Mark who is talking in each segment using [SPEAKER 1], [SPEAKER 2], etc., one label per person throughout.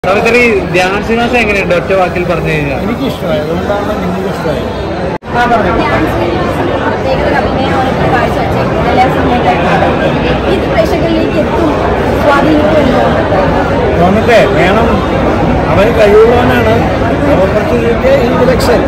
[SPEAKER 1] സാവിത്രി ധ്യാൻ ശ്രീനിവാസൻ എങ്ങനെയുണ്ട് ഒറ്റ വാക്കിൽ പറഞ്ഞു കഴിഞ്ഞാൽ
[SPEAKER 2] എനിക്ക് ഇഷ്ടമായി അതുകൊണ്ടാണ് നിങ്ങൾക്ക് ഇഷ്ടമായത്
[SPEAKER 3] ഞാൻ ശ്രീനിവാസന്റെ പ്രത്യേക അഭിനയമാണ് കാഴ്ചവെച്ചേക്കുന്നത് എല്ലാ സമയത്തായിട്ടും ഇത് പ്രേക്ഷകരിലേക്ക് എത്തും സ്വാധീനിക്കുമല്ലോ
[SPEAKER 2] തോന്നട്ടെ വേണം അവൻ കഴിവുള്ളവനാണ് ഓപ്പർച്യൂണിറ്റി ഇൻഡക്ഷൻ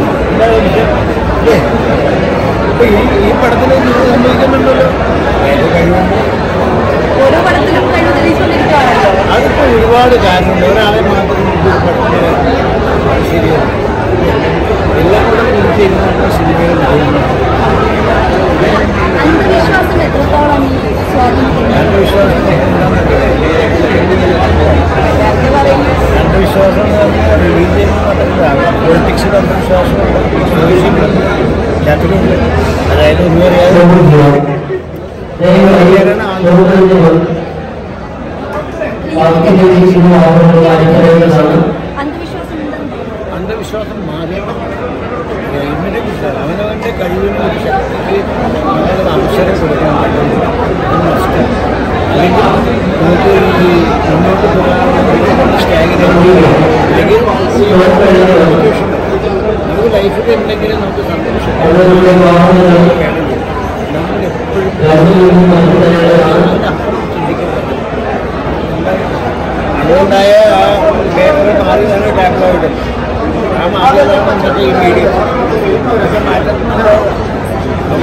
[SPEAKER 2] ഇപ്പൊ ഈ ഈ പടത്തിൽ നിങ്ങൾ സംഭവിക്കുന്നുണ്ടല്ലോ ഏത് കഴിവുണ്ട്
[SPEAKER 3] ഓരോ പടത്തിലും കഴിവ് തെളിയിച്ചുകൊണ്ടിരിക്കുകയാണല്ലോ
[SPEAKER 2] അതിപ്പോ ഒരുപാട് കാര്യമുണ്ട് ഒരാളെ മാത്രം ഇത് പടത്തിന് ശരിയാണ് എല്ലാം കൂടെ കൂടി ചെയ്യുന്നതാണ് സിനിമയിൽ കഴിയുന്നത്
[SPEAKER 3] അന്ധവിശ്വാസം എത്രത്തോളം ഈ സ്വാധീനിക്കുന്നു
[SPEAKER 2] രണ്ട് വിശ്വാസം
[SPEAKER 3] നേരത്തെ പറയുന്നു
[SPEAKER 2] അന്ധവിശ്വാസം എന്ന് പറഞ്ഞാൽ റിലീജിയൻ മാത്രമല്ല പൊളിറ്റിക്സിൽ അന്ധവിശ്വാസമുണ്ട് സോഷ്യലുണ്ട് എല്ലാത്തിലുണ്ട് അതായത് ഒരു പറയാതെ
[SPEAKER 3] അന്ധവിശ്വാസം ഉണ്ടെന്ന് തോന്നുന്നു
[SPEAKER 2] അന്ധവിശ്വാസം മാറിയണം ഗവൺമെന്റ് കുറിച്ചാണ് അവനവൻ്റെ കഴിവിന് ഒരു ശക്തിക്ക് അവനവൻ അവസരം കൊടുക്കാൻ പറ്റുന്നു അത് മസ്റ്റാണ് അല്ലെങ്കിൽ നമുക്ക് ഈ മുന്നോട്ട് പോകാൻ സ്റ്റാഗ്നേറ്റ് അല്ലെങ്കിൽ നമുക്ക് ലൈഫിൽ എന്തെങ്കിലും നമുക്ക് സന്തോഷം നമ്മൾ എപ്പോഴും അതിനപ്പുറം ചിന്തിക്കാൻ പറ്റും അതുകൊണ്ടായ ആ പേപ്പർ മാറി തന്നെ ടാബ്ലോയിഡ് ആ മാറിയതാണ് ഇന്നത്തെ ഈ മീഡിയ പക്ഷെ മാറ്റത്തിനുണ്ടോ
[SPEAKER 3] വലിയ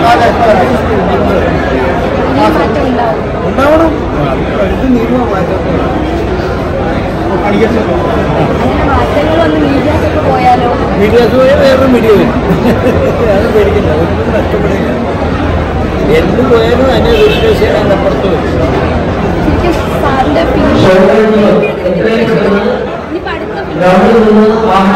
[SPEAKER 3] മാറ്റം ഉണ്ടാവും
[SPEAKER 2] ഉണ്ടാവണം ഇത് നിയമം മാറ്റത്തില്ല
[SPEAKER 3] അങ്ങനെ മാറ്റങ്ങൾ വന്ന് മീഡിയാസൊക്കെ പോയാലോ
[SPEAKER 2] മീഡിയാസ് പോയ വേറൊരു മീഡിയ വരും അത് പേടിക്കില്ല ഒന്നും നഷ്ടപ്പെടില്ല എന്ത് പോയാലും അതിനെ വിശ്വസിച്ച് അതിൻ്റെ അപ്പുറത്ത് വരും
[SPEAKER 3] ശരിക്കും സാറിന്റെ ഇനിയിപ്പോ അടുത്ത film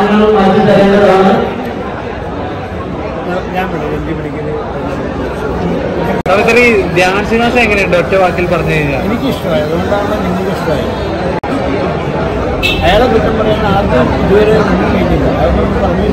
[SPEAKER 2] ഞാൻ വിളിക്കും എനിക്ക് പിടിക്കല്
[SPEAKER 1] സാവിത്രി ധ്യാൻ ശ്രീനിവാസൻ എങ്ങനെയുണ്ട് ഒറ്റ വാക്കിൽ പറഞ്ഞു കഴിഞ്ഞാൽ
[SPEAKER 2] എനിക്ക് ഇഷ്ടമായി അതുകൊണ്ടാണ് നിങ്ങൾക്ക് ഇഷ്ടമായത് അയാളെ കുറ്റം പറയാൻ ആർക്കും ഇതുവരെ ഒന്നും കഴിഞ്ഞില്ല അതൊന്നും പറഞ്ഞു